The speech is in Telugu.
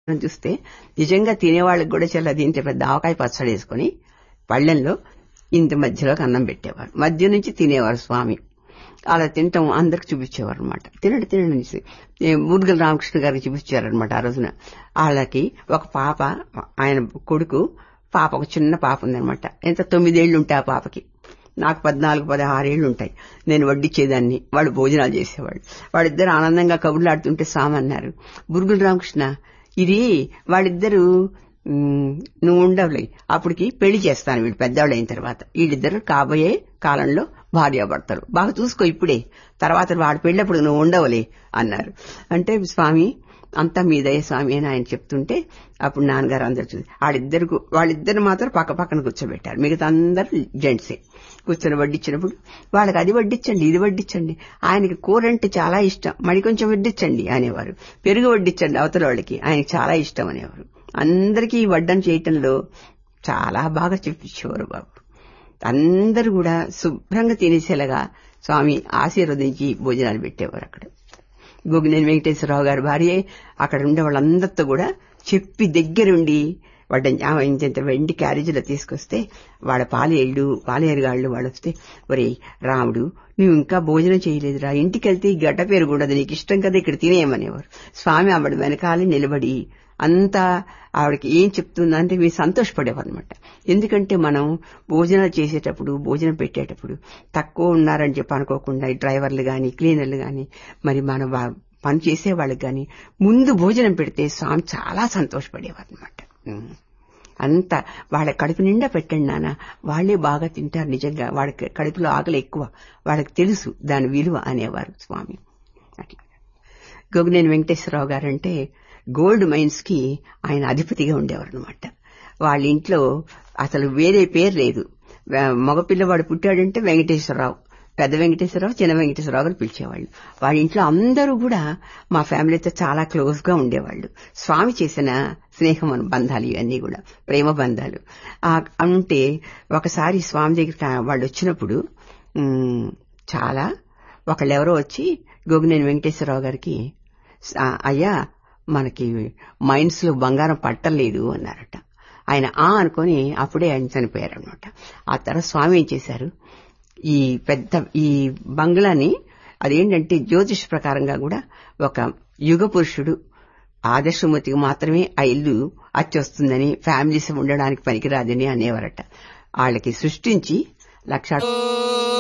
చూస్తే నిజంగా తినేవాళ్ళకి కూడా చాలా దీంట్లో పెద్ద ఆవకాయ పచ్చడి వేసుకుని పళ్ళెంలో ఇంత మధ్యలోకి అన్నం పెట్టేవారు మధ్య నుంచి తినేవారు స్వామి అలా తింటాం అందరికి చూపించేవారు అనమాట తినండి తినండి అనేసి మురుగల రామకృష్ణ గారికి చూపించారనమాట ఆ రోజున వాళ్ళకి ఒక పాప ఆయన కొడుకు పాప ఒక చిన్న పాప ఉందనమాట ఎంత తొమ్మిదేళ్లు ఉంటాయి ఆ పాపకి నాకు పద్నాలుగు పదహారేళ్లు ఉంటాయి నేను వడ్డిచ్చేదాన్ని వాళ్ళు భోజనాలు చేసేవాళ్ళు వాళ్ళిద్దరు ఆనందంగా కబుర్లు ఆడుతుంటే సామన్నారు బురుగుల రామకృష్ణ ఇది వాళ్ళిద్దరూ నువ్వు ఉండవులే అప్పటికి పెళ్లి చేస్తాను వీళ్ళు పెద్దవాళ్ళు అయిన తర్వాత వీళ్ళిద్దరు కాబోయే కాలంలో భార్యాభర్తలు బాగా చూసుకో ఇప్పుడే తర్వాత వాడు పెళ్ళప్పుడు నువ్వు ఉండవులే అన్నారు అంటే స్వామి అంతా మీదయ్యే స్వామి అని ఆయన చెప్తుంటే అప్పుడు నాన్నగారు అందరు చూసి వాళ్ళిద్దరు వాళ్ళిద్దరు మాత్రం పక్క పక్కన కూర్చోబెట్టారు మిగతా అందరు జెంట్సే కూర్చొని వడ్డించినప్పుడు వాళ్ళకి అది వడ్డించండి ఇది వడ్డించండి ఆయనకి కూర అంటే చాలా ఇష్టం మరి కొంచెం వడ్డించండి అనేవారు పెరుగు వడ్డించండి అవతల వాళ్ళకి ఆయనకి చాలా ఇష్టం అనేవారు అందరికీ వడ్డం చేయటంలో చాలా బాగా చెప్పించేవారు బాబు అందరూ కూడా శుభ్రంగా తినేసేలాగా స్వామి ఆశీర్వదించి భోజనాలు పెట్టేవారు అక్కడ గోగినేని వెంకటేశ్వరరావు గారి భార్య అక్కడ ఉండే వాళ్ళందరితో కూడా చెప్పి దగ్గరుండి వాడ ఇంత వెండి క్యారేజీలో తీసుకొస్తే వాళ్ళ పాలేళ్ళు పాలేరుగాళ్ళు వాళ్ళు వస్తే ఒరే రాముడు నువ్వు ఇంకా భోజనం చేయలేదురా ఇంటికి వెళ్తే గడ్డ పేరు కూడా నీకు ఇష్టం కదా ఇక్కడ తినేయమనేవారు స్వామి ఆవిడ వెనకాలే నిలబడి అంతా ఆవిడకి ఏం చెప్తుందంటే మీరు సంతోషపడేవారు అనమాట ఎందుకంటే మనం భోజనాలు చేసేటప్పుడు భోజనం పెట్టేటప్పుడు తక్కువ ఉన్నారని చెప్పి అనుకోకుండా డ్రైవర్లు గాని క్లీనర్లు గాని మరి మన పని చేసే వాళ్ళకి గాని ముందు భోజనం పెడితే స్వామి చాలా సంతోషపడేవారు అనమాట అంత వాళ్ళ కడుపు నిండా పెట్టండి నాన్న వాళ్లే బాగా తింటారు నిజంగా వాళ్ళకి కడుపులో ఆకలి ఎక్కువ వాళ్ళకి తెలుసు దాని విలువ అనేవారు స్వామి అట్లా గోగినేని వెంకటేశ్వరరావు గారంటే గోల్డ్ మైన్స్ కి ఆయన అధిపతిగా ఉండేవారు అనమాట వాళ్ళ ఇంట్లో అసలు వేరే పేరు లేదు మగపిల్లవాడు పుట్టాడంటే వెంకటేశ్వరరావు పెద్ద వెంకటేశ్వరరావు చిన్న వెంకటేశ్వరరావు గారు పిలిచేవాళ్ళు వాళ్ళ ఇంట్లో అందరూ కూడా మా ఫ్యామిలీతో చాలా క్లోజ్ గా ఉండేవాళ్ళు స్వామి చేసిన స్నేహం బంధాలు ఇవన్నీ కూడా ప్రేమ బంధాలు అంటే ఒకసారి స్వామి దగ్గర వాళ్ళు వచ్చినప్పుడు చాలా ఒకళ్ళెవరో వచ్చి గోగినేని వెంకటేశ్వరరావు గారికి అయ్యా మనకి మైన్స్ లో బంగారం పట్టలేదు అన్నారట ఆయన ఆ అనుకొని అప్పుడే ఆయన చనిపోయారనమాట ఆ తర్వాత స్వామి ఏం చేశారు ఈ పెద్ద ఈ బంగ్లాని అదేంటంటే జ్యోతిష్ ప్రకారంగా కూడా ఒక యుగ పురుషుడు ఆదర్శమూర్తికి మాత్రమే ఆ ఇల్లు అచ్చొస్తుందని ఫ్యామిలీస్ ఉండడానికి పనికిరాదని అనేవారట వాళ్ళకి సృష్టించి లక్ష